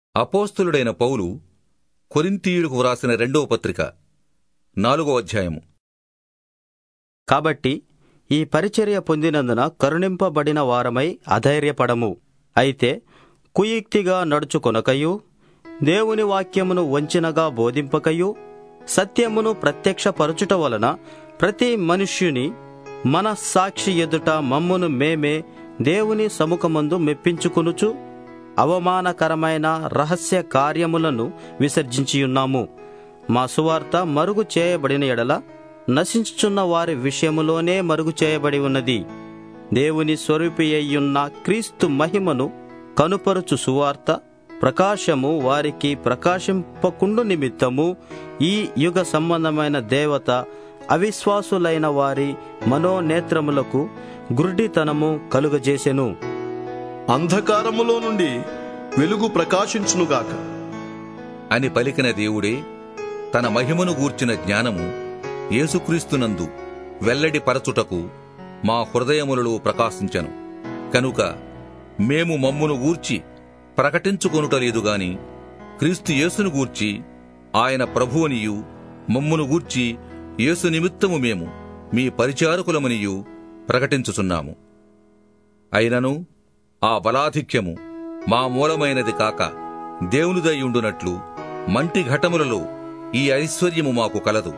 అపోస్తులుడైన పౌలు కొరింథీయులకు వ్రాసిన రెండవ పత్రిక నాలుగో అధ్యాయము కాబట్టి ఈ పరిచర్య పొందినందున కరుణింపబడిన వారమై అధైర్యపడము అయితే కుయుక్తిగా నడుచుకొనకయు దేవుని వాక్యమును వంచినగా బోధింపకయు సత్యమును ప్రత్యక్షపరచుట వలన ప్రతి మనుష్యుని మన సాక్షి ఎదుట మమ్మును మేమే దేవుని సముఖమందు మెప్పించుకొనుచు అవమానకరమైన రహస్య కార్యములను విసర్జించియున్నాము మా సువార్త మరుగు చేయబడిన ఎడల నశించుచున్న వారి విషయములోనే మరుగు చేయబడి ఉన్నది దేవుని స్వరూపి అయ్యున్న క్రీస్తు మహిమను కనుపరుచు సువార్త ప్రకాశము వారికి ప్రకాశింపకుండు నిమిత్తము ఈ యుగ సంబంధమైన దేవత అవిశ్వాసులైన వారి మనోనేత్రములకు గురుడితనము కలుగజేసెను అంధకారములో నుండి వెలుగు ప్రకాశించునుగాక అని పలికిన దేవుడే తన మహిమను గూర్చిన జ్ఞానము యేసుక్రీస్తునందు వెల్లడి పరచుటకు మా హృదయములలో ప్రకాశించను కనుక మేము మమ్మును గూర్చి ప్రకటించుకొనుటలేదు గాని క్రీస్తు యేసును గూర్చి ఆయన ప్రభువనియు మమ్మును గూర్చి యేసు నిమిత్తము మేము మీ పరిచారకులమనియు ప్రకటించుచున్నాము అయినను ఆ బలాధిక్యము మా మూలమైనది కాక దేవునిదయ్యుండునట్లు మంటి ఘటములలో ఈ ఐశ్వర్యము మాకు కలదు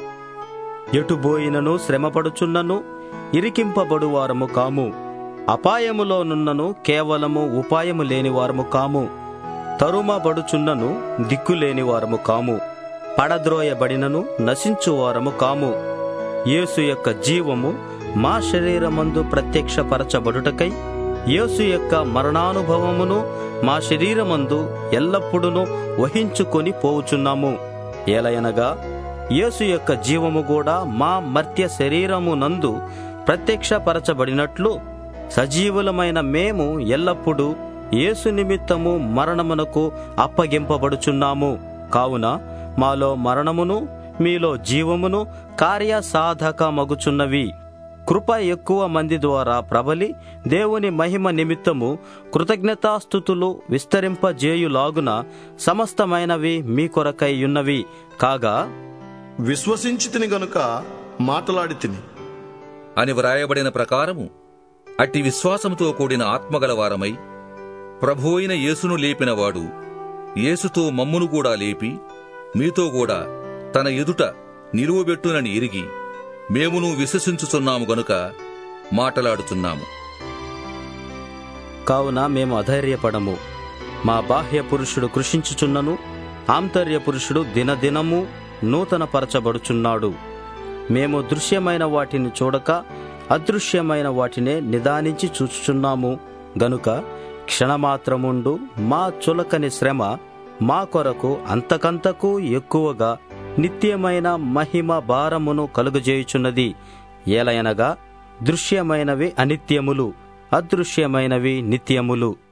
ఎటుబోయినను శ్రమపడుచున్నను ఇరికింపబడు వారము కాము అపాయములోనున్నను కేవలము ఉపాయము లేని వారము కాము తరుమబడుచున్నను దిక్కులేని వారము కాము పడద్రోయబడినను నశించు వారము కాము యేసు యొక్క జీవము మా శరీరమందు ప్రత్యక్షపరచబడుటకై యేసు యొక్క మరణానుభవమును మా శరీరమందు ఎల్లప్పుడూ వహించుకొని పోవుచున్నాము ఏలయనగా యేసు యొక్క జీవము కూడా మా మర్త్య శరీరము నందు ప్రత్యక్షపరచబడినట్లు సజీవులమైన మేము ఎల్లప్పుడూ యేసు నిమిత్తము మరణమునకు అప్పగింపబడుచున్నాము కావున మాలో మరణమును మీలో జీవమును కార్యసాధకమగుచున్నవి కృప ఎక్కువ మంది ద్వారా ప్రబలి దేవుని మహిమ నిమిత్తము కృతజ్ఞతాస్థుతులు విస్తరింపజేయులాగున సమస్తమైనవి మీ కొరకై ఉన్నవి కాగా విశ్వసించి తిని గనుక మాటలాడి తిని అని వ్రాయబడిన ప్రకారము అట్టి విశ్వాసముతో కూడిన ఆత్మగలవారమై ప్రభు అయిన యేసును లేపినవాడు యేసుతో మమ్మును కూడా లేపి మీతో కూడా తన ఎదుట నిలువబెట్టునని ఎరిగి మేమును విశ్వసించుచున్నాము గనుక మాటలాడుచున్నాము కావున మేము అధైర్యపడము మా బాహ్య పురుషుడు కృషించుచున్నను ఆంతర్య పురుషుడు దినదినము నూతనపరచబడుచున్నాడు మేము దృశ్యమైన వాటిని చూడక అదృశ్యమైన వాటినే నిదానించి చూచుచున్నాము గనుక క్షణమాత్రముండు మా చులకని శ్రమ మా కొరకు అంతకంతకు ఎక్కువగా నిత్యమైన మహిమ భారమును కలుగజేయుచున్నది ఏలయనగా దృశ్యమైనవి అనిత్యములు అదృశ్యమైనవి నిత్యములు